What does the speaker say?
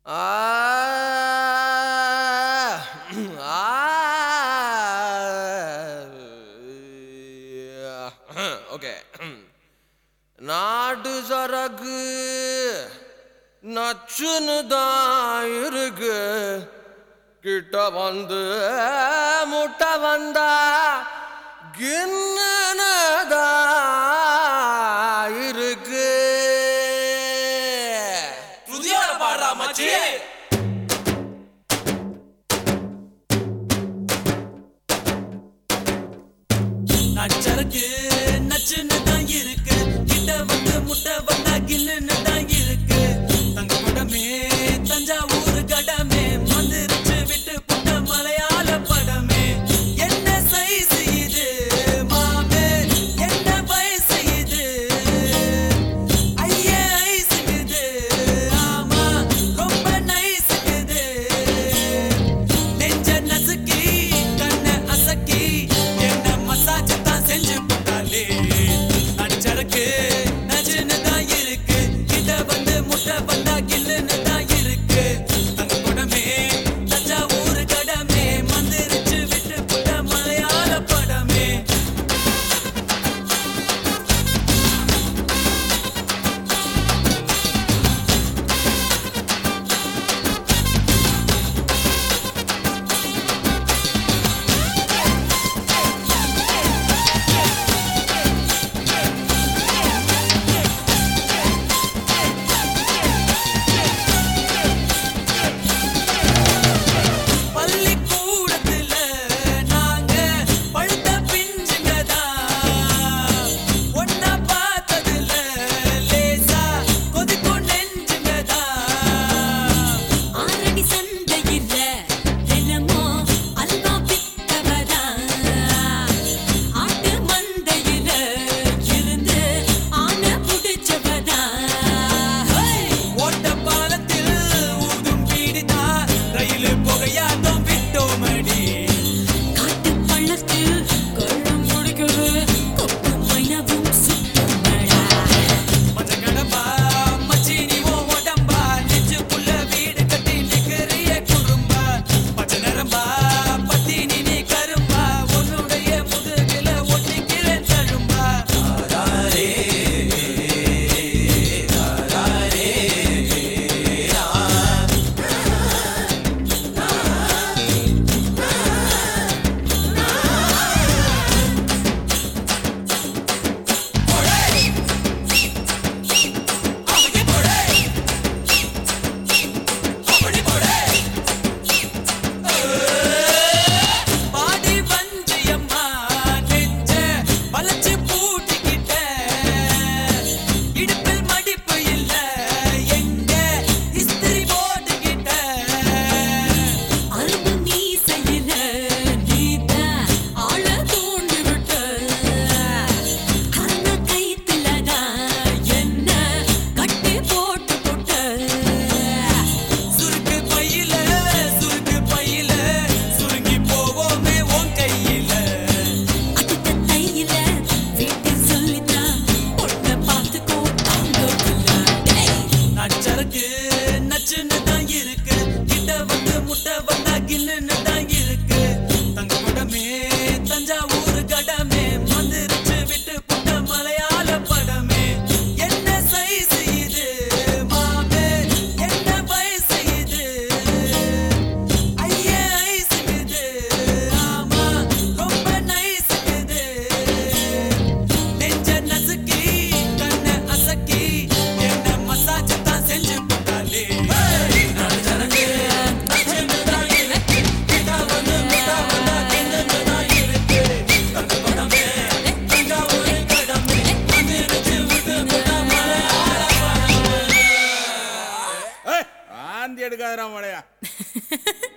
okay நாட்டு சரக்கு நச்சுன்னு தான் இருக்கு கிட்ட வந்து முட்டை வந்தா கிண்ணனதா இருக்கு புதியோட பாடுறா மச்சி நச்சரக்கு நச்சுன்னு தான் இருக்கு கிட்ட வந்து முட்டை வந்தா கில்லுன்னு தான் இருக்கு தங்க படமே தஞ்சாவூர் கடமே மந்திரிச்சு விட்டு புட்ட மலையாள படமே என்ன சைஸ் இது மாமே என்ன வயசு இது ஐயே ஐஸுக்குது ஆமா ரொம்ப நைஸுக்குது நெஞ்ச நசுக்கி கண்ண அசக்கி என்ன மசாஜ் தான் செஞ்சு போட்டாலே அடிச்சரக்கு நஜுன்னு தான் இருக்கு கிட்ட வந்து முட்டை வந்தா கில்லுன்னு தான் இருக்கு தங்க குடமே தஞ்சாவூர் கடமே மந்திரிச்சு விட்டு புட்ட மலையாள படமே பள்ளிக்கூடத்துல நாங்க பழுத்த பிஞ்சுங்கதான் ஒன்னா பார்த்ததுல லேசா கொதிக்கும் நெஞ்சுங்கதான் ஆரடி சந்தையில தினமும் அல்வா வித்தவரா ஆட்டு மந்தையில இருந்து ஆன புடிச்சவரா ஓட்ட பாலத்தில் ஊதும் பீடிதா ரயில் புகையாட்டம் விட்டோமடி காட்டு பள்ளத்தில் கள்ளம் முடிக்கிறது கொக்கு மைனவும் சுத்தமடா மஞ்ச கடம்பா மச்சி நீ ஓ உடம்பா நெஞ்சுக்குள்ள வீடு கட்டி நிக்கிறிய குறும்பா பச்சை நரம்பா பத்தி நீ நீ கரும்பா உன்னுடைய முதுகில ஒட்டிக்கிறேன் தழும்பா அப்படி போடு அப்படி போடு பாடி வஞ்சியம்மா நெஞ்ச வளைச்சு பூட்டிக்கிட்ட இடுப்பில் மடிப்பு இல்ல எங்க இஸ்திரி போட்டுக்கிட்ட அரும்பு மீசையில நீத ஆள தூண்டி விட்ட அந்த கைத்துலதான் என்ன கட்டி போட்டு போட்ட சுருக்கு பையில சுருக்கு பையில சுருங்கி போவோமே உன் கையில அடுத்த தையில வீட்டில் சொல்லித்தான் பொண்ணை பார்த்துக்கோ தாங்க நச்சரக்கு நச்சுன்னு தான் இருக்கு கிட்ட வந்து முட்டை வந்தா கில்லுன்னு தான் இருக்கு தங்க படமே தஞ்சாவூர் கடமே மந்திரிச்சு விட்டு புட்ட மலையாள படமே என்ன சைஸ் இது மாமே என்ன வயசு இது ஐயே ஐஸுக்குது ஆமா ரொம்ப நைஸுக்குது நெஞ்ச நசுக்கி கண்ண அசக்கி என்ன மசாஜ் தான் செஞ்சு போட்டாலே நாடு ஜனங்க நச்சுன்னு தான் இருக்கு கிட்ட வந்து முட்டை வந்தா கிண்டுன்னு தான் இருக்கு தங்க படமே தஞ்சாவூர் கடமே மந்திரிச்சு விட்டு புட்ட மலையாள படமே ஆந்தி எடுக்காதடா மழையா